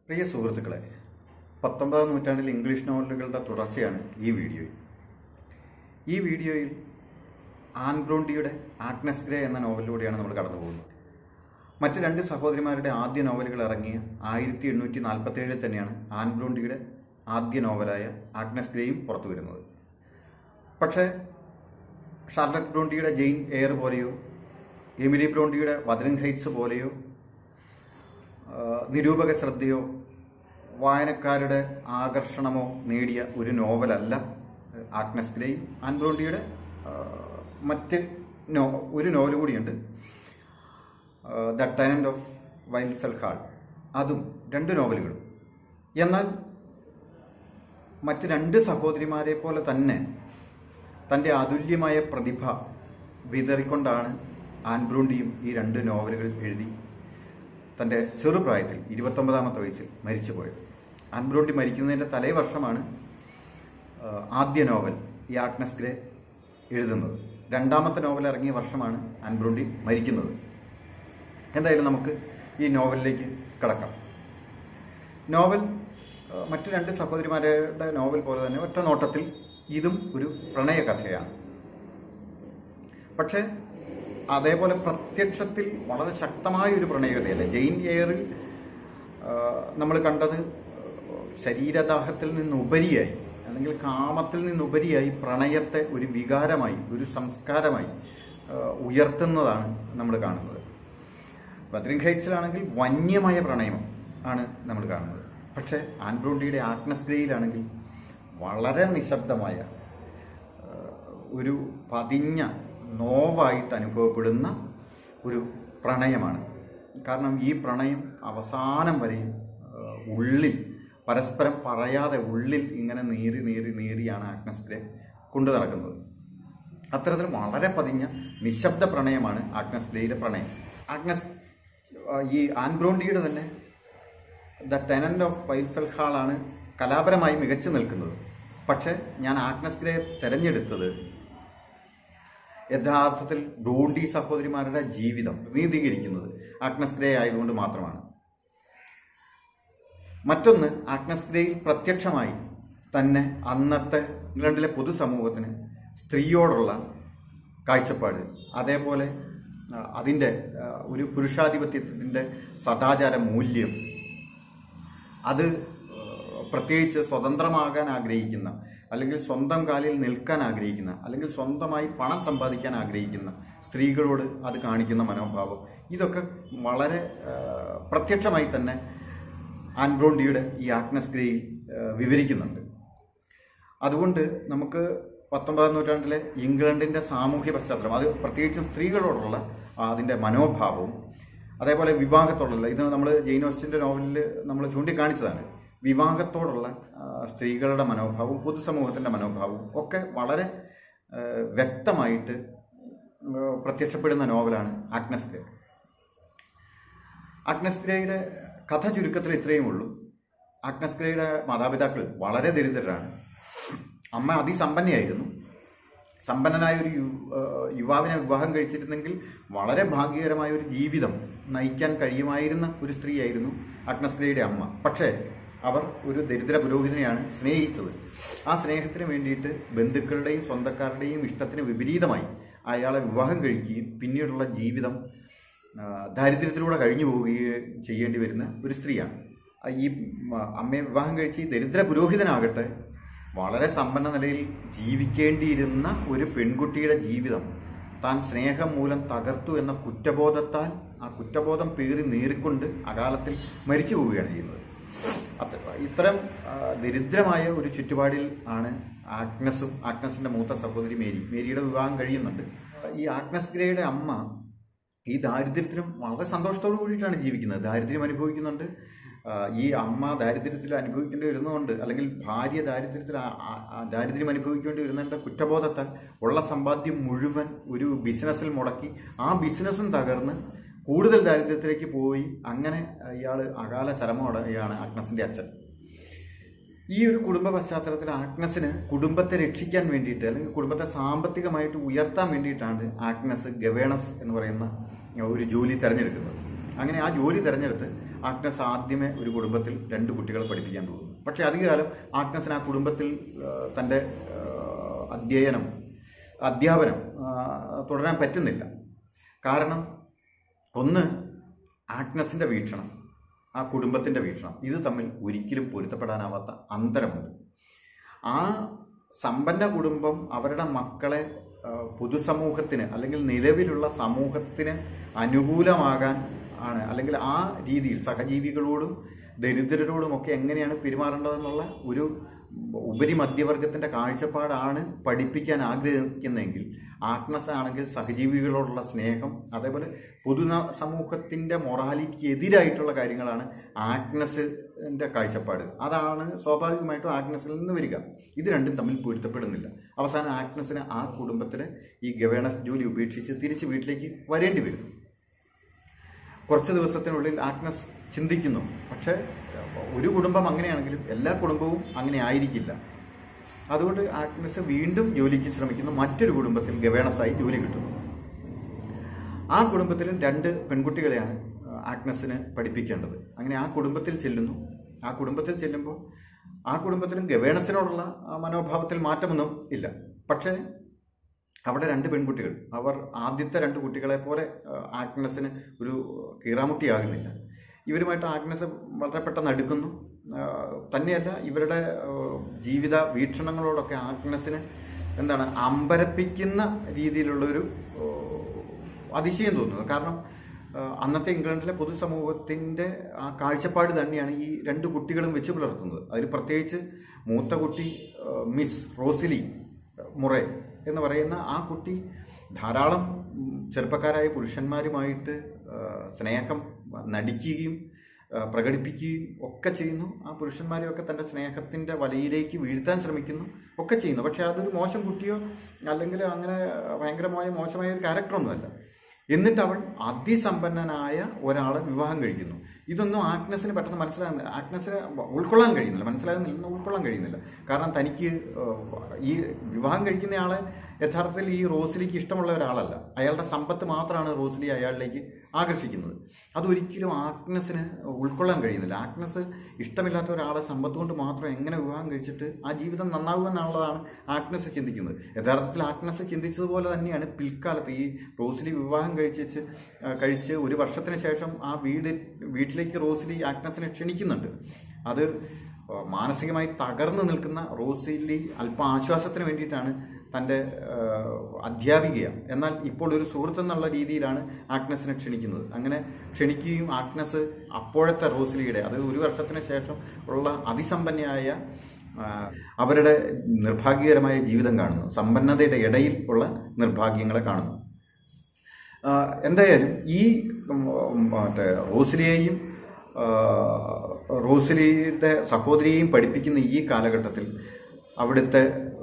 പ്രിയ സുഹൃത്തുക്കളെ പത്തൊമ്പതാം നൂറ്റാണ്ടിൽ ഇംഗ്ലീഷ് നോവലുകളുടെ തുടർച്ചയാണ് ഈ വീഡിയോയിൽ ഈ വീഡിയോയിൽ ആൻ ബ്രോണ്ടിയുടെ ആഗ്നസ് ഗ്രേ എന്ന നോവലിലൂടെയാണ് നമ്മൾ കടന്നു പോകുന്നത് മറ്റ് രണ്ട് സഹോദരിമാരുടെ ആദ്യ നോവലുകൾ ഇറങ്ങിയ ആയിരത്തി എണ്ണൂറ്റി നാൽപ്പത്തി ഏഴിൽ തന്നെയാണ് ആൻ ബ്രോണ്ടിയുടെ ആദ്യ നോവലായ ആഗ്നസ് ഗ്രേയും പുറത്തു വരുന്നത് പക്ഷേ ഷാർലറ്റ് ബ്രോണ്ടിയുടെ ജെയിൻ എയർ പോലെയോ എമിലി ബ്രോണ്ടിയുടെ വദറിംഗ് ഹൈറ്റ്സ് പോലെയോ ആ, നിരൂപക ശ്രദ്ധയോ വായനക്കാരുടെ ആകർഷണമോ നേടിയ ഒരു നോവലല്ല ആഗ്നസ് ഗ്രേ ആൻബ്രോണ്ടിയുടെ ആ, മറ്റ് നോ ഒരു നോവൽ കൂടിയുണ്ട് the tenant of wild hall അതും രണ്ട് നോവലുകളും എന്നാൽ മറ്റ് രണ്ട് സഹോദരിമാരെ പോലെ തന്നെ തൻ്റെ അതുല്യമായ പ്രതിഭ വിതറിക്കൊണ്ടാണ് ആൻബ്രൂണ്ടിയും ഈ രണ്ട് നോവലുകൾ എഴുതി തൻ്റെ ചെറുപ്രായത്തിൽ ഇരുപത്തൊമ്പതാമത്തെ വയസ്സിൽ മരിച്ചുപോയത് ആൻബ്രൂണ്ടി മരിക്കുന്നതിൻ്റെ തലേ വർഷമാണ് ആ, ആദ്യ നോവൽ ഈ ആഗ്നസ് ഗ്രേ എഴുതുന്നത് രണ്ടാമത്തെ നോവൽ ഇറങ്ങിയ വർഷമാണ് ആൻബ്രൂണ്ടി മരിക്കുന്നത് എന്തായാലും നമുക്ക് ഈ നോവലിലേക്ക് കടക്കാം നോവൽ ആ, മറ്റു രണ്ട് സഹോദരിമാരുടെ നോവൽ പോലെ തന്നെ ഒറ്റ നോട്ടത്തിൽ ഇതും ഒരു പ്രണയ കഥയാണ് പക്ഷേ അതേപോലെ പ്രത്യക്ഷത്തിൽ വളരെ ശക്തമായ ഒരു പ്രണയകഥയല്ല ജെയിൻ എയറിൽ നമ്മൾ കണ്ടത് ശരീരദാഹത്തിൽ നിന്നുപരിയായി അല്ലെങ്കിൽ കാമത്തിൽ നിന്നുപരിയായി പ്രണയത്തെ ഒരു വികാരമായി ഒരു സംസ്കാരമായി ആ, ഉയർത്തുന്നതാണ് നമ്മൾ കാണുന്നത് ബദ്രിംഗ് ഹൈറ്റ്സിലാണെങ്കിൽ വന്യമായ പ്രണയം ആണ് നമ്മൾ കാണുന്നത് പക്ഷേ ആൻബ്രോണ്ടിയുടെ ആഗ്നസ് ഗ്രേയിലാണെങ്കിൽ വളരെ നിശബ്ദമായ ആ, ഒരു പതിഞ്ഞ നോവായിട്ട് അനുഭവപ്പെടുന്ന ഒരു പ്രണയമാണ് കാരണം ഈ പ്രണയം അവസാനം വരെയും ആ, ഉള്ളിൽ പരസ്പരം പറയാതെ ഉള്ളിൽ ഇങ്ങനെ നീറി നീറി നീറിയാണ് ആഗ്നസ് ഗ്രേ കൊണ്ടു നടക്കുന്നത് അത്തരത്തിൽ വളരെ പതിഞ്ഞ നിശബ്ദ പ്രണയമാണ് ആഗ്നസ് ഗ്രേയിലെ പ്രണയം ആഗ്നസ് ആ, ഈ ആൻബ്രോണ്ടിയുടെ തന്നെ ദ ടെനന്റ് ഓഫ് വൈൽഫെൽ ഹാളാണ് കലാപരമായി മികച്ചു നിൽക്കുന്നത് പക്ഷെ ഞാൻ ആഗ്നസ് ഗ്രേ തെരഞ്ഞെടുത്തത് യഥാർത്ഥത്തിൽ ബ്രോണ്ടി സഹോദരിമാരുടെ ജീവിതം നീതീകരിക്കുന്നത് ആഗ്നസ് ഗ്രേ ആയതുകൊണ്ട് മാത്രമാണ് മറ്റൊന്ന് ആഗ്നസ് ഗ്രേയിൽ പ്രത്യക്ഷമായി തന്നെ അന്നത്തെ ഇംഗ്ലണ്ടിലെ പൊതുസമൂഹത്തിന് സ്ത്രീയോടുള്ള കാഴ്ചപ്പാട് അതേപോലെ ആ, അതിൻ്റെ ആ, ഒരു പുരുഷാധിപത്യത്തിൻ്റെ സദാചാര മൂല്യം അത് ആ, പ്രത്യേകിച്ച് സ്വതന്ത്രമാകാൻ ആഗ്രഹിക്കുന്ന അല്ലെങ്കിൽ സ്വന്തം കാലിൽ നിൽക്കാൻ ആഗ്രഹിക്കുന്ന അല്ലെങ്കിൽ സ്വന്തമായി പണം സമ്പാദിക്കാൻ ആഗ്രഹിക്കുന്ന സ്ത്രീകളോട് അത് കാണിക്കുന്ന മനോഭാവം ഇതൊക്കെ വളരെ ആ, പ്രത്യക്ഷമായി തന്നെ ആൻബ്രോണ്ടിയുടെ ഈ ആഗ്നസ് ഗ്രേയിൽ ആ, വിവരിക്കുന്നുണ്ട് അതുകൊണ്ട് നമുക്ക് പത്തൊമ്പതാം നൂറ്റാണ്ടിലെ ഇംഗ്ലണ്ടിന്റെ സാമൂഹ്യ പശ്ചാത്തലം അത് പ്രത്യേകിച്ചും സ്ത്രീകളോടുള്ള ആ, അതിന്റെ മനോഭാവവും അതേപോലെ വിവാഹത്തോടുള്ള ഇത് നമ്മൾ ജെയിൻ ഓസ്റ്റിന്റെ നോവലിൽ നമ്മൾ ചൂണ്ടിക്കാണിച്ചതാണ് വിവാഹത്തോടുള്ള ആ, സ്ത്രീകളുടെ മനോഭാവവും പൊതുസമൂഹത്തിന്റെ മനോഭാവവും ഒക്കെ വളരെ ആ, വ്യക്തമായിട്ട് ആ, പ്രത്യക്ഷപ്പെടുന്ന നോവലാണ് ആഗ്നസ് ഗ്രേ ആഗ്നസ് ഗ്രേയുടെ കഥ ചുരുക്കത്തിൽ ഇത്രയും ഉള്ളൂ ആഗ്നസ് ഗ്രേയുടെ മാതാപിതാക്കൾ വളരെ ദരിദ്രരാണ് അമ്മ അതിസമ്പന്നയായിരുന്നു സമ്പന്നനായ ഒരു യു- ആ, യുവാവിനെ വിവാഹം കഴിച്ചിരുന്നെങ്കിൽ വളരെ ഭാഗ്യകരമായ ഒരു ജീവിതം നയിക്കാൻ കഴിയുമായിരുന്ന ഒരു സ്ത്രീയായിരുന്നു അഗ്നസ് ഗ്രേയുടെ അമ്മ പക്ഷേ അവർ ഒരു ദരിദ്ര പുരോഹിതനെയാണ് സ്നേഹിച്ചത് ആ സ്നേഹത്തിന് വേണ്ടിയിട്ട് ബന്ധുക്കളുടെയും സ്വന്തക്കാരുടെയും ഇഷ്ടത്തിന് വിപരീതമായി അയാളെ വിവാഹം കഴിക്കുകയും പിന്നീടുള്ള ജീവിതം ആ, ദാരിദ്ര്യത്തിലൂടെ കഴിഞ്ഞു പോവുകയും ചെയ്യേണ്ടി വരുന്ന ഒരു സ്ത്രീയാണ് ആ, ഈ ആ, അമ്മയെ വിവാഹം കഴിച്ച് ഈ ദരിദ്ര പുരോഹിതനാകട്ടെ വളരെ സമ്പന്ന നിലയിൽ ജീവിക്കേണ്ടിയിരുന്ന ഒരു പെൺകുട്ടിയുടെ ജീവിതം താൻ സ്നേഹം മൂലം തകർത്തു എന്ന കുറ്റബോധത്താൽ ആ കുറ്റബോധം പേറി നേറിക്കൊണ്ട് അകാലത്തിൽ മരിച്ചു പോവുകയാണ് ചെയ്യുന്നത് അത് ഇത്തരം ആ, ദരിദ്രമായ ഒരു ചുറ്റുപാടിൽ ആണ് ആഗ്നസും ആഗ്നസിന്റെ മൂത്ത സഹോദരി മേരി മേരിയുടെ വിവാഹം കഴിയുന്നുണ്ട് ഈ ആഗ്നസ് ഗ്രേയുടെ അമ്മ ഈ ദാരിദ്ര്യത്തിലും വളരെ സന്തോഷത്തോടു കൂടിയിട്ടാണ് ജീവിക്കുന്നത് ദാരിദ്ര്യം അനുഭവിക്കുന്നുണ്ട് ആ, ഈ അമ്മ ദാരിദ്ര്യത്തിൽ അനുഭവിക്കേണ്ടി വരുന്നതുകൊണ്ട് അല്ലെങ്കിൽ ഭാര്യ ദാരിദ്ര്യത്തിൽ ആ- ആ- ആ ദാരിദ്ര്യം അനുഭവിക്കേണ്ടി വരുന്നതിൻ്റെ കുറ്റബോധത്താൽ ഉള്ള സമ്പാദ്യം മുഴുവൻ ഒരു ബിസിനസ്സിൽ മുടക്കി ആ ബിസിനസ്സും തകർന്ന് കൂടുതൽ ദാരിദ്ര്യത്തിലേക്ക് പോയി അങ്ങനെ ഇയാൾ അകാല ചരമോടെയാണ് ആഗ്നസിന്റെ അച്ഛൻ ഈ ഒരു കുടുംബ പശ്ചാത്തലത്തിൽ ആഗ്നസിന് കുടുംബത്തെ രക്ഷിക്കാൻ വേണ്ടിയിട്ട് അല്ലെങ്കിൽ കുടുംബത്തെ സാമ്പത്തികമായിട്ട് ഉയർത്താൻ വേണ്ടിയിട്ടാണ് ആഗ്നസ് ഗവേണസ് എന്ന് പറയുന്ന ഒരു ജോലി തിരഞ്ഞെടുക്കുന്നത് അങ്ങനെ ആ ജോലി തിരഞ്ഞെടുത്ത് ആഗ്നസ് ആദ്യമേ ഒരു കുടുംബത്തിൽ രണ്ട് കുട്ടികളെ പഠിപ്പിക്കാൻ പോകുന്നു പക്ഷേ അധികകാലം ആഗ്നസിന് ആ കുടുംബത്തിൽ ആ, തൻ്റെ ആ, അധ്യയനം അധ്യാപനം ആ, തുടരാൻ പറ്റുന്നില്ല കാരണം ഒന്ന് ആഗ്നസിൻ്റെ വീക്ഷണം ആ കുടുംബത്തിൻ്റെ വീക്ഷണം ഇത് തമ്മിൽ ഒരിക്കലും പൊരുത്തപ്പെടാനാവാത്ത അന്തരമുണ്ട് ആ സമ്പന്ന കുടുംബം അവരുടെ മക്കളെ ആ, പൊതുസമൂഹത്തിന് അല്ലെങ്കിൽ നിലവിലുള്ള സമൂഹത്തിന് അനുകൂലമാകാൻ ആണ് അല്ലെങ്കിൽ ആ രീതിയിൽ സഹജീവികളോടും ദരിദ്രരോടുമൊക്കെ എങ്ങനെയാണ് പെരുമാറേണ്ടതെന്നുള്ള ഒരു ഉപരി മധ്യവർഗത്തിൻ്റെ കാഴ്ചപ്പാടാണ് പഠിപ്പിക്കാൻ ആഗ്രഹിക്കുന്നതെങ്കിൽ ആഗ്നസ് ആണെങ്കിൽ സഹജീവികളോടുള്ള സ്നേഹം അതേപോലെ പൊതു സമൂഹത്തിൻ്റെ മൊറാലിക്ക് എതിരായിട്ടുള്ള കാര്യങ്ങളാണ് ആഗ്നസിൻ്റെ കാഴ്ചപ്പാട് അതാണ് സ്വാഭാവികമായിട്ടും ആഗ്നസിൽ നിന്ന് വരിക ഇത് രണ്ടും തമ്മിൽ പൊരുത്തപ്പെടുന്നില്ല അവസാനം ആഗ്നസിന് ആ കുടുംബത്തിലെ ഈ ഗവേണസ് ജോലി ഉപേക്ഷിച്ച് തിരിച്ച് വീട്ടിലേക്ക് വരേണ്ടി വരും കുറച്ച് ദിവസത്തിനുള്ളിൽ ആഗ്നസ് ചിന്തിക്കുന്നു പക്ഷേ ഒരു കുടുംബം അങ്ങനെയാണെങ്കിലും എല്ലാ കുടുംബവും അങ്ങനെ ആയിരിക്കില്ല അതുകൊണ്ട് ആഗ്നസ് വീണ്ടും ജോലിക്ക് ശ്രമിക്കുന്നു മറ്റൊരു കുടുംബത്തിൽ ഗവേണസായി ജോലി കിട്ടുന്നു ആ കുടുംബത്തിലും രണ്ട് പെൺകുട്ടികളെയാണ് ആഗ്നസിന് പഠിപ്പിക്കേണ്ടത് അങ്ങനെ ആ കുടുംബത്തിൽ ചെല്ലുന്നു ആ കുടുംബത്തിൽ ചെല്ലുമ്പോൾ ആ കുടുംബത്തിലും ഗവേണസിനോടുള്ള ആ മനോഭാവത്തിൽ മാറ്റമൊന്നും ഇല്ല പക്ഷേ അവിടെ രണ്ട് പെൺകുട്ടികൾ അവർ ആദ്യത്തെ രണ്ട് കുട്ടികളെ പോലെ ആ, ആഗ്നസിന് ഒരു കീറാമുട്ടിയാകുന്നില്ല ഇവരുമായിട്ട് ആഗ്നസ് വളരെ പെട്ടെന്ന് അടുക്കുന്നു ആ, തന്നെയല്ല ഇവരുടെ ആ, ജീവിത വീക്ഷണങ്ങളോടൊക്കെ ആഗ്നസിന് എന്താണ് അമ്പരപ്പിക്കുന്ന രീതിയിലുള്ളൊരു ആ, അതിശയം തോന്നുന്നത് കാരണം ആ, അന്നത്തെ ഇംഗ്ലണ്ടിലെ പൊതുസമൂഹത്തിൻ്റെ ആ കാഴ്ചപ്പാട് തന്നെയാണ് ഈ രണ്ട് കുട്ടികളും വെച്ച് പുലർത്തുന്നത് അതിൽ പ്രത്യേകിച്ച് മൂത്ത കുട്ടി ആ, മിസ് റോസിലി മുറേ എന്ന് പറയുന്ന ആ കുട്ടി ധാരാളം ഉം, ചെറുപ്പക്കാരായ പുരുഷന്മാരുമായിട്ട് ആ, സ്നേഹം നടിക്കുകയും ആ, പ്രകടിപ്പിക്കുകയും ഒക്കെ ചെയ്യുന്നു ആ പുരുഷന്മാരെയൊക്കെ തൻ്റെ സ്നേഹത്തിൻ്റെ വലയിലേക്ക് വീഴ്ത്താൻ ശ്രമിക്കുന്നു ഒക്കെ ചെയ്യുന്നു പക്ഷേ അതൊരു മോശം കുട്ടിയോ അല്ലെങ്കിൽ അങ്ങനെ ഭയങ്കരമായ മോശമായ ഒരു ക്യാരക്ടറൊന്നുമല്ല എന്നിട്ട് അവൾ അതിസമ്പന്നനായ ഒരാളെ വിവാഹം കഴിക്കുന്നു ഇതൊന്നും ആഗ്നസിന് പെട്ടെന്ന് മനസ്സിലാകുന്നില്ല ആഗ്നസിന് ഉൾക്കൊള്ളാൻ കഴിയുന്നില്ല മനസ്സിലാകുന്നില്ല ഉൾക്കൊള്ളാൻ കഴിയുന്നില്ല കാരണം തനിക്ക് ഏഹ്, ഈ വിവാഹം കഴിക്കുന്നയാളെ യഥാർത്ഥത്തിൽ ഈ റോസിലിക്ക് ഇഷ്ടമുള്ള ഒരാളല്ല അയാളുടെ സമ്പത്ത് മാത്രമാണ് റോസിലി അയാളിലേക്ക് ആകർഷിക്കുന്നത് അതൊരിക്കലും ആഗ്നസിന് ഉൾക്കൊള്ളാൻ കഴിയുന്നില്ല ആഗ്നസ് ഇഷ്ടമില്ലാത്ത ഒരാളെ സമ്പത്ത് കൊണ്ട് മാത്രം എങ്ങനെ വിവാഹം കഴിച്ചിട്ട് ആ ജീവിതം നന്നാകുമെന്നുള്ളതാണ് ആഗ്നസ് ചിന്തിക്കുന്നത് യഥാർത്ഥത്തിൽ ആഗ്നസ് ചിന്തിച്ചതുപോലെ തന്നെയാണ് പിൽക്കാലത്ത് ഈ റോസിലി വിവാഹം കഴിച്ച് കഴിച്ച് ഒരു വർഷത്തിന് ശേഷം ആ വീട് വീട്ടിലേക്ക് റോസിലി ആഗ്നസിനെ ക്ഷണിക്കുന്നുണ്ട് അത് ആ, മാനസികമായി തകർന്നു നിൽക്കുന്ന റോസിലി അല്പ ആശ്വാസത്തിന് വേണ്ടിയിട്ടാണ് തൻ്റെ ആ, അധ്യാപികയാണ് എന്നാൽ ഇപ്പോൾ ഒരു സുഹൃത്ത് എന്നുള്ള രീതിയിലാണ് ആഗ്നസിനെ ക്ഷണിക്കുന്നത് അങ്ങനെ ക്ഷണിക്കുകയും ആഗ്നസ് അപ്പോഴത്തെ റോസിലിയുടെ അതായത് ഒരു വർഷത്തിന് ശേഷം ഉള്ള അതിസമ്പന്നയായ ആ, അവരുടെ നിർഭാഗ്യകരമായ ജീവിതം കാണുന്നു സമ്പന്നതയുടെ ഇടയിൽ ഉള്ള നിർഭാഗ്യങ്ങളെ കാണുന്നു ആ, എന്തായാലും ഈ ഉം, മറ്റേ റോസിലിയെയും ആ, റോസിലിയുടെ സഹോദരിയെയും പഠിപ്പിക്കുന്ന ഈ കാലഘട്ടത്തിൽ അവിടുത്തെ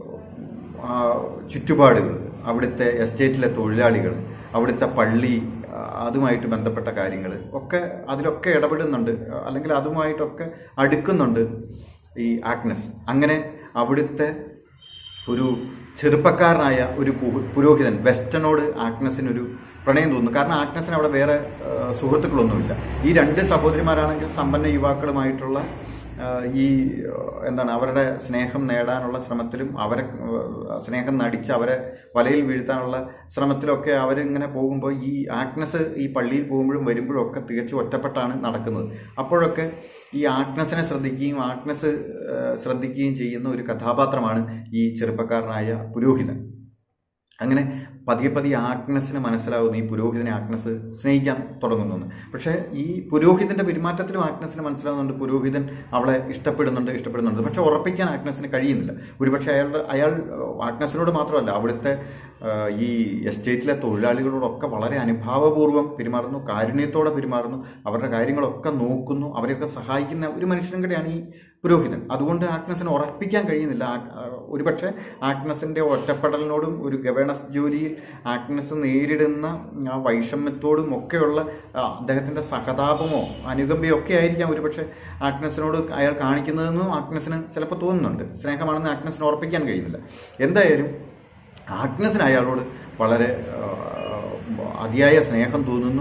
ആ, ചുറ്റുപാടുകൾ അവിടുത്തെ എസ്റ്റേറ്റിലെ തൊഴിലാളികൾ അവിടുത്തെ പള്ളി ആ, അതുമായിട്ട് ബന്ധപ്പെട്ട കാര്യങ്ങൾ ഒക്കെ അതിലൊക്കെ ഇടപെടുന്നുണ്ട് അല്ലെങ്കിൽ അതുമായിട്ടൊക്കെ അടുക്കുന്നുണ്ട് ഈ ആഗ്നസ് അങ്ങനെ അവിടുത്തെ ഒരു ചെറുപ്പക്കാരനായ ഒരു പു- പുരോഹിതൻ വെസ്റ്റനോട് ആഗ്നസിനൊരു പ്രണയം തോന്നുന്നു കാരണം ആഗ്നസിന് അവിടെ വേറെ ആ, സുഹൃത്തുക്കളൊന്നുമില്ല ഈ രണ്ട് സഹോദരിമാരാണെങ്കിൽ സമ്പന്ന യുവാക്കളുമായിട്ടുള്ള ആ, ഈ ആ, എന്താണ് അവരുടെ സ്നേഹം നേടാനുള്ള ശ്രമത്തിലും അവരെ ആ, സ്നേഹം നടിച്ച് അവരെ വലയിൽ വീഴ്ത്താനുള്ള ശ്രമത്തിലൊക്കെ അവരിങ്ങനെ പോകുമ്പോൾ ഈ ആഗ്നസ് ഈ പള്ളിയിൽ പോകുമ്പോഴും വരുമ്പോഴും ഒക്കെ തികച്ചും ഒറ്റപ്പെട്ടാണ് നടക്കുന്നത് അപ്പോഴൊക്കെ ഈ ആഗ്നസിനെ ശ്രദ്ധിക്കുകയും ആഗ്നസ് ആ, ശ്രദ്ധിക്കുകയും ചെയ്യുന്ന ഒരു കഥാപാത്രമാണ് ഈ ചെറുപ്പക്കാരനായ പുരോഹിതൻ അങ്ങനെ പതിയെ പതിയെ ആഗ്നസിന് മനസ്സിലാവുന്നു ഈ പുരോഹിതനെ ആഗ്നസ് സ്നേഹിക്കാൻ തുടങ്ങുന്നു പക്ഷേ ഈ പുരോഹിതന്റെ പെരുമാറ്റത്തിലും ആഗ്നസിന് മനസ്സിലാവുന്നുണ്ട് പുരോഹിതൻ അവളെ ഇഷ്ടപ്പെടുന്നുണ്ട് ഇഷ്ടപ്പെടുന്നുണ്ട് പക്ഷെ ഉറപ്പിക്കാൻ ആഗ്നസിന് കഴിയുന്നില്ല ഒരുപക്ഷെ അയാളുടെ അയാൾ ഏഹ്, ആഗ്നസിനോട് മാത്രമല്ല അവിടുത്തെ ഏഹ്, ഈ എസ്റ്റേറ്റിലെ തൊഴിലാളികളോടൊക്കെ വളരെ അനുഭാവപൂർവ്വം പെരുമാറുന്നു കാരുണ്യത്തോടെ പെരുമാറുന്നു അവരുടെ കാര്യങ്ങളൊക്കെ നോക്കുന്നു അവരെയൊക്കെ സഹായിക്കുന്ന ഒരു മനുഷ്യനും കൂടെയാണ് ഈ പുരോഹിതൻ അതുകൊണ്ട് ആഗ്നസിന് ഉറപ്പിക്കാൻ കഴിയുന്നില്ല ആ- ആ, ഒരുപക്ഷെ ആഗ്നസിന്റെ ഒറ്റപ്പെടലിനോടും ഒരു ഗവേണസ് ജോലിയിൽ ആഗ്നസ് നേരിടുന്ന ആ വൈഷമ്യത്തോടും ഒക്കെയുള്ള ആ, അദ്ദേഹത്തിന്റെ സഹതാപമോ അനുകമ്പയോ ഒക്കെ ആയിരിക്കാം ഒരുപക്ഷെ ആഗ്നസിനോട് അയാൾ കാണിക്കുന്നതെന്നും ആഗ്നസിന് ചിലപ്പോൾ തോന്നുന്നുണ്ട് സ്നേഹമാണെന്ന് ആഗ്നസിന് ഉറപ്പിക്കാൻ കഴിയുന്നില്ല എന്തായാലും ആഗ്നസിന് അയാളോട് വളരെ ആ, അതിയായ സ്നേഹം തോന്നുന്നു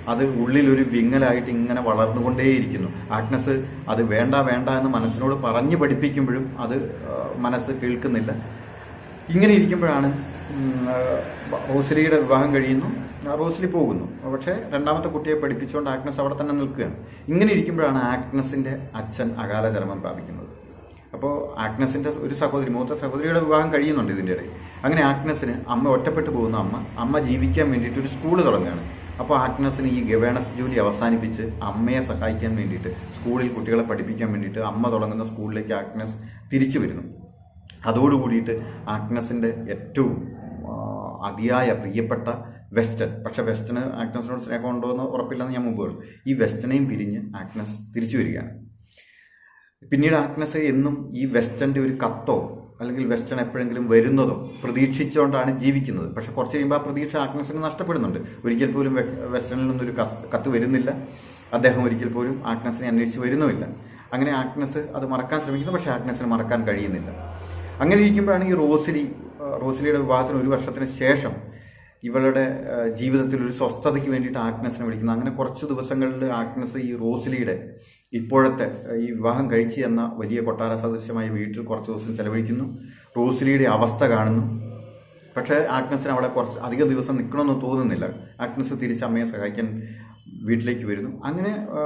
അത് ഉള്ളിലൊരു വിങ്ങലായിട്ട് ഇങ്ങനെ വളർന്നുകൊണ്ടേയിരിക്കുന്നു ആഗ്നസ് അത് വേണ്ട വേണ്ട എന്ന് മനസ്സിനോട് പറഞ്ഞു പഠിപ്പിക്കുമ്പോഴും അത് ആ, മനസ്സ് കേൾക്കുന്നില്ല ഇങ്ങനെ ഇരിക്കുമ്പോഴാണ് ഉം, ആ, റോസ്ലിയുടെ വിവാഹം കഴിയുന്നു ആ, റോസ്ലി പോകുന്നു പക്ഷേ രണ്ടാമത്തെ കുട്ടിയെ പഠിപ്പിച്ചുകൊണ്ട് ആഗ്നസ് അവിടെ തന്നെ നിൽക്കുകയാണ് ഇങ്ങനെ ഇരിക്കുമ്പോഴാണ് ആഗ്നസിന്റെ അച്ഛൻ അകാല ചരമം പ്രാപിക്കുന്നത് അപ്പോൾ ആഗ്നസിന്റെ ഒരു സഹോദരി മൂത്ത സഹോദരിയുടെ വിവാഹം കഴിയുന്നുണ്ട് ഇതിൻ്റെ ഇടയിൽ അങ്ങനെ ആഗ്നസിന് അമ്മ ഒറ്റപ്പെട്ടു പോകുന്ന അമ്മ അമ്മ ജീവിക്കാൻ വേണ്ടിയിട്ട് ഒരു സ്കൂൾ തുടങ്ങുകയാണ് അപ്പോൾ ആഗ്നസിന് ഈ ഗവേണസ് ജോലി അവസാനിപ്പിച്ച് അമ്മയെ സഹായിക്കാൻ വേണ്ടിയിട്ട് സ്കൂളിൽ കുട്ടികളെ പഠിപ്പിക്കാൻ വേണ്ടിയിട്ട് അമ്മ തുടങ്ങുന്ന സ്കൂളിലേക്ക് ആഗ്നസ് തിരിച്ചു വരുന്നു അതോടുകൂടിയിട്ട് ആഗ്നസിന്റെ ഏറ്റവും ആ, അതിയായ പ്രിയപ്പെട്ട വെസ്റ്റൺ പക്ഷെ വെസ്റ്റന് ആഗ്നസിനോട് സ്നേഹമുണ്ടോ എന്ന് ഉറപ്പില്ലെന്ന് ഞാൻ മുമ്പ് പറഞ്ഞു ഈ വെസ്റ്റനെയും പിരിഞ്ഞ് ആഗ്നസ് തിരിച്ചു വരികയാണ് പിന്നീട് ആഗ്നസ് എന്നും ഈ വെസ്റ്റന്റെ ഒരു കത്തോ അല്ലെങ്കിൽ വെസ്റ്റൺ എപ്പോഴെങ്കിലും വരുന്നതോ പ്രതീക്ഷിച്ചുകൊണ്ടാണ് ജീവിക്കുന്നത് പക്ഷെ കുറച്ച് കഴിയുമ്പോൾ ആ പ്രതീക്ഷ ആഗ്നസിന് നഷ്ടപ്പെടുന്നുണ്ട് ഒരിക്കൽ പോലും വെ- വെസ്റ്റണിൽ നിന്നൊരു കസ്- കത്ത് വരുന്നില്ല അദ്ദേഹം ഒരിക്കൽ പോലും ആഗ്നസിനെ അന്വേഷിച്ച് വരുന്നുമില്ല അങ്ങനെ ആഗ്നസ് അത് മറക്കാൻ ശ്രമിക്കുന്നു പക്ഷെ ആഗ്നസിന് മറക്കാൻ കഴിയുന്നില്ല അങ്ങനെ ഇരിക്കുമ്പോഴാണ് ഈ റോസിലി ആ, റോസിലിയുടെ വിവാഹത്തിന് ഒരു വർഷത്തിന് ശേഷം ഇവളുടെ ആ, ജീവിതത്തിൽ ഒരു സ്വസ്ഥതയ്ക്ക് വേണ്ടിയിട്ട് ആഗ്നസിനെ വിളിക്കുന്നു അങ്ങനെ കുറച്ച് ദിവസങ്ങളിൽ ആഗ്നസ് ഈ റോസിലിയുടെ ഇപ്പോഴത്തെ ആ, ഈ വിവാഹം കഴിച്ചു എന്ന വലിയ കൊട്ടാര സദൃശ്യമായ വീട്ടിൽ കുറച്ച് ദിവസം ചെലവഴിക്കുന്നു റോസിലിയുടെ അവസ്ഥ കാണുന്നു പക്ഷേ ആഗ്നസിന് അവിടെ കുറച്ച് അധികം ദിവസം നിൽക്കണമെന്ന് തോന്നുന്നില്ല ആഗ്നസ് തിരിച്ച് അമ്മയെ സഹായിക്കാൻ വീട്ടിലേക്ക് വരുന്നു അങ്ങനെ ആ,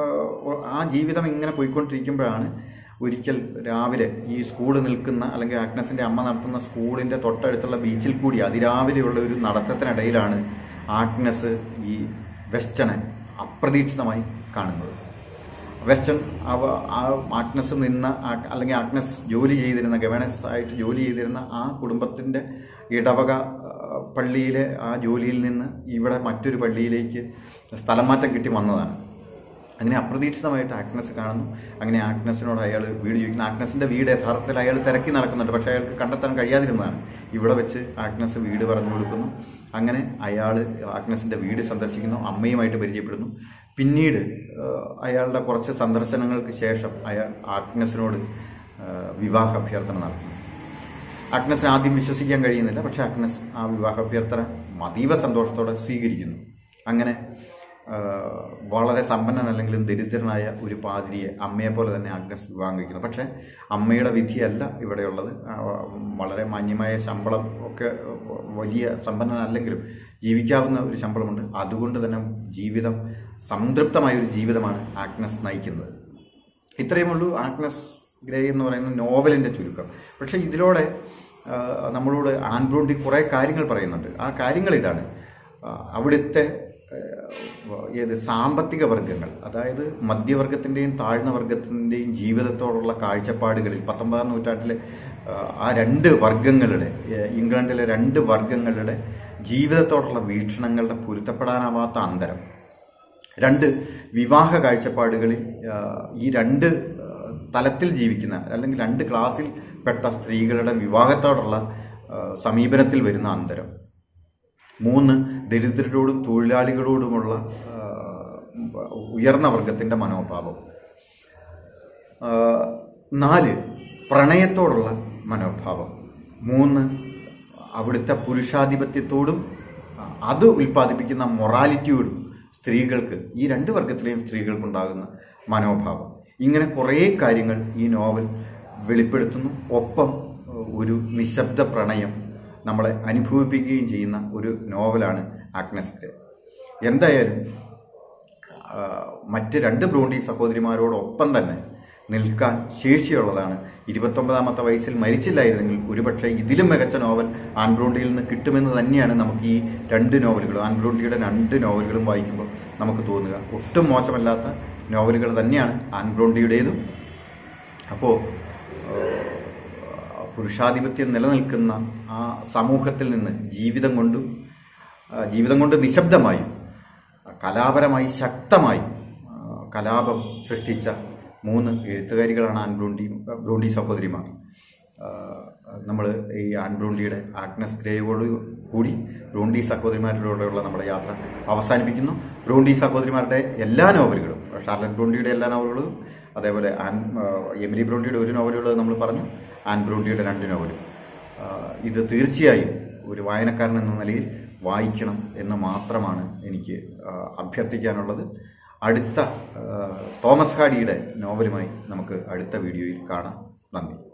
ആ ജീവിതം ഇങ്ങനെ പോയിക്കൊണ്ടിരിക്കുമ്പോഴാണ് ഒരിക്കൽ രാവിലെ ഈ സ്കൂൾ നിൽക്കുന്ന അല്ലെങ്കിൽ ആഗ്നസിന്റെ അമ്മ നടത്തുന്ന സ്കൂളിന്റെ തൊട്ടടുത്തുള്ള ബീച്ചിൽ കൂടി അതിരാവിലെയുള്ള ഒരു നടത്തത്തിനിടയിലാണ് ആഗ്നസ് ഈ വെസ്റ്റനെ അപ്രതീക്ഷിതമായി കാണുന്നത് വെസ്റ്റൺ അവ ആ ആഗ്നസ് നിന്ന ആ- അല്ലെങ്കിൽ ആഗ്നസ് ജോലി ചെയ്തിരുന്ന ഗവേണൻസ് ആയിട്ട് ജോലി ചെയ്തിരുന്ന ആ കുടുംബത്തിന്റെ ഇടവക ആ, പള്ളിയിലെ ആ ജോലിയിൽ നിന്ന് ഇവിടെ മറ്റൊരു പള്ളിയിലേക്ക് സ്ഥലം മാറ്റം കിട്ടി വന്നതാണ് അങ്ങനെ അപ്രതീക്ഷിതമായിട്ട് ആഗ്നസ് കാണുന്നു അങ്ങനെ ആഗ്നസിനോട് അയാൾ വീട് ചോദിക്കുന്നു ആഗ്നസിന്റെ വീട് യഥാർത്ഥത്തിൽ അയാൾ തിരക്കി നടക്കുന്നുണ്ട് പക്ഷെ അയാൾക്ക് കണ്ടെത്താൻ കഴിയാതിരുന്നതാണ് ഇവിടെ വെച്ച് ആഗ്നസ് വീട് പറഞ്ഞു കൊടുക്കുന്നു അങ്ങനെ അയാൾ ആഗ്നസിന്റെ വീട് സന്ദർശിക്കുന്നു അമ്മയുമായിട്ട് പരിചയപ്പെടുന്നു പിന്നീട് ആ, അയാളുടെ കുറച്ച് സന്ദർശനങ്ങൾക്ക് ശേഷം അയാൾ ആഗ്നസിനോട് ആ, വിവാഹ അഭ്യർത്ഥന നടത്തുന്നു അഗ്നസിന് ആദ്യം വിശ്വസിക്കാൻ കഴിയുന്നില്ല പക്ഷെ അഗ്നസ് ആ വിവാഹ അഭ്യർത്ഥന അതീവ സന്തോഷത്തോടെ സ്വീകരിക്കുന്നു അങ്ങനെ ആ, വളരെ സമ്പന്നനല്ലെങ്കിലും ദരിദ്രനായ ഒരു പാതിരിയെ അമ്മയെ പോലെ തന്നെ അഗ്നസ് വിവാഹം കഴിക്കുന്നു പക്ഷെ അമ്മയുടെ വിധിയല്ല ഇവിടെയുള്ളത് ആ, വളരെ മാന്യമായ ശമ്പളം ഒക്കെ വലിയ സമ്പന്നനല്ലെങ്കിലും ജീവിക്കാവുന്ന ഒരു ശമ്പളമുണ്ട് അതുകൊണ്ട് തന്നെ ജീവിതം സംതൃപ്തമായ ഒരു ജീവിതമാണ് ആഗ്നസ് നയിക്കുന്നത് ഇത്രയും ഉള്ളൂ ആഗ്നസ് ഗ്രേ എന്ന് പറയുന്ന നോവലിന്റെ ചുരുക്കം പക്ഷെ ഇതിലൂടെ ആ, നമ്മളോട് ആൻബ്രോണ്ടി കുറേ കാര്യങ്ങൾ പറയുന്നുണ്ട് ആ കാര്യങ്ങൾ ഇതാണ് ആ, അവിടുത്തെ ആ, ഏത് സാമ്പത്തിക വർഗങ്ങൾ അതായത് മധ്യവർഗത്തിൻ്റെയും താഴ്ന്ന വർഗത്തിൻ്റെയും ജീവിതത്തോടുള്ള കാഴ്ചപ്പാടുകളിൽ പത്തൊമ്പതാം നൂറ്റാണ്ടിലെ ആ, ആ രണ്ട് വർഗങ്ങളുടെ ഏ, ഇംഗ്ലണ്ടിലെ രണ്ട് വർഗങ്ങളുടെ ജീവിതത്തോടുള്ള വീക്ഷണങ്ങളുടെ പൊരുത്തപ്പെടാനാവാത്ത അന്തരം രണ്ട് വിവാഹ കാഴ്ചപ്പാടുകളിൽ ആ, ഈ രണ്ട് ആ, തലത്തിൽ ജീവിക്കുന്ന അല്ലെങ്കിൽ രണ്ട് ക്ലാസ്സിൽ പെട്ട സ്ത്രീകളുടെ വിവാഹത്തോടുള്ള ആ, സമീപനത്തിൽ വരുന്ന അന്തരം മൂന്ന് ദരിദ്രരോടും തൊഴിലാളികളോടുമുള്ള ആ, ഉയർന്ന വർഗത്തിന്റെ മനോഭാവം ആ, നാല് പ്രണയത്തോടുള്ള മനോഭാവം മൂന്ന് അവിടുത്തെ പുരുഷാധിപത്യത്തോടും ആ, അത് ഉൽപ്പാദിപ്പിക്കുന്ന മൊറാലിറ്റിയോടും സ്ത്രീകൾക്ക് ഈ രണ്ട് വർഗത്തിലെയും സ്ത്രീകൾക്കുണ്ടാകുന്ന മനോഭാവം ഇങ്ങനെ കുറേ കാര്യങ്ങൾ ഈ നോവൽ വെളിപ്പെടുത്തുന്നു ഒപ്പം ആ, ഒരു നിശബ്ദ പ്രണയം നമ്മളെ അനുഭവിപ്പിക്കുകയും ചെയ്യുന്ന ഒരു നോവലാണ് ആഗ്നസ് ഗ്രേ എന്തായാലും ആ, മറ്റ് രണ്ട് ബ്രോണ്ടി സഹോദരിമാരോടൊപ്പം തന്നെ നിൽക്കാൻ ശേഷിയുള്ളതാണ് ഇരുപത്തൊമ്പതാമത്തെ വയസ്സിൽ മരിച്ചില്ലായിരുന്നെങ്കിൽ ഒരുപക്ഷെ ഇതിലും മികച്ച നോവൽ ആൻബ്രോണ്ടിയിൽ നിന്ന് കിട്ടുമെന്ന് തന്നെയാണ് നമുക്ക് ഈ രണ്ട് നോവലുകളും ആൻബ്രോണ്ടിയുടെ രണ്ട് നോവലുകളും വായിക്കുമ്പോൾ നമുക്ക് തോന്നുക ഒട്ടും മോശമല്ലാത്ത നോവലുകൾ തന്നെയാണ് ആൻബ്രോണ്ടിയുടേതും അപ്പോൾ പുരുഷാധിപത്യം നിലനിൽക്കുന്ന ആ സമൂഹത്തിൽ നിന്ന് ജീവിതം കൊണ്ടും ആ, ജീവിതം കൊണ്ട് നിശബ്ദമായും കലാപരമായി ശക്തമായി ആ, കലാപം സൃഷ്ടിച്ച മൂന്ന് എഴുത്തുകാരികളാണ് ആൻബ്രോണ്ടി ബ്രോണ്ടി സഹോദരിമാർ നമ്മൾ ഈ ആൻബ്രോണ്ടിയുടെ ആഗ്നസ് ഗ്രേയോട് കൂടി ബ്രോണ്ടി സഹോദരിമാരിലൂടെയുള്ള നമ്മുടെ യാത്ര അവസാനിപ്പിക്കുന്നു ബ്രോണ്ടി സഹോദരിമാരുടെ എല്ലാ നോവലുകളും ഷാർലറ്റ് ബ്രോണ്ടിയുടെ എല്ലാ നോവലുകളും അതേപോലെ ആൻ ആ, എമിലി ബ്രോണ്ടിയുടെ ഒരു നോവലുള്ളത് നമ്മൾ പറഞ്ഞു ആൻ ബ്രോണ്ടിയുടെ രണ്ട് നോവലും ആ, ഇത് തീർച്ചയായും ഒരു വായനക്കാരൻ എന്ന നിലയിൽ വായിക്കണം എന്ന് മാത്രമാണ് എനിക്ക് ആ, അഭ്യർത്ഥിക്കാനുള്ളത് അടുത്ത ആ, തോമസ് ഹാഡിയുടെ നോവലുമായി നമുക്ക് അടുത്ത വീഡിയോയിൽ കാണാം നന്ദി